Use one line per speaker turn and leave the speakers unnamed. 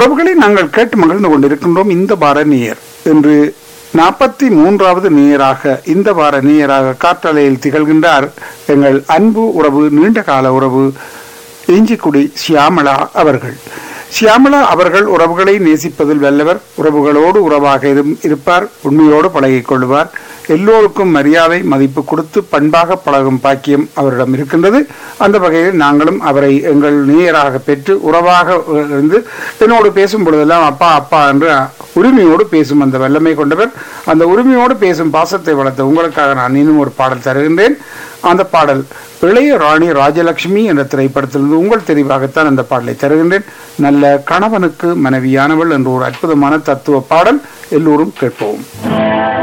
உறவுகளை நாங்கள் கேட்டு மகிழ்ந்து கொண்டிருக்கின்றோம் இந்த வார நேயர் என்று நாற்பத்தி மூன்றாவது நேயராக இந்த வார நேயராக காற்றலையில் திகழ்கின்றார் எங்கள் அன்பு உறவு நீண்ட கால உறவு இஞ்சிக்குடி சியாமளா அவர்கள் சியாமளா அவர்கள் உறவுகளை நேசிப்பதில் வல்லவர் உறவுகளோடு உறவாக இரும்- இருப்பார் உண்மையோடு பழகிக் கொள்வார் எல்லோருக்கும் மரியாதை மதிப்பு கொடுத்து பண்பாக பழகும் பாக்கியம் அவரிடம் இருக்கின்றது அந்த வகையில் நாங்களும் அவரை எங்கள் நேயராக பெற்று உறவாக அஹ், இருந்து என்னோடு பேசும் பொழுதெல்லாம் அப்பா அப்பா என்று உரிமையோடு பேசும் அந்த வல்லமை கொண்டவர் அந்த உரிமையோடு பேசும் பாசத்தை வளர்த்த உங்களுக்காக நான் இன்னும் ஒரு பாடல் தருகின்றேன் அந்த பாடல் இளைய ராணி ராஜலட்சுமி என்ற திரைப்படத்திலிருந்து உங்கள் தெரிவாகத்தான் அந்த பாடலை தருகின்றேன் நல்ல கணவனுக்கு மனைவியானவள் என்ற ஒரு அற்புதமான தத்துவ பாடல் எல்லோரும் கேட்போம்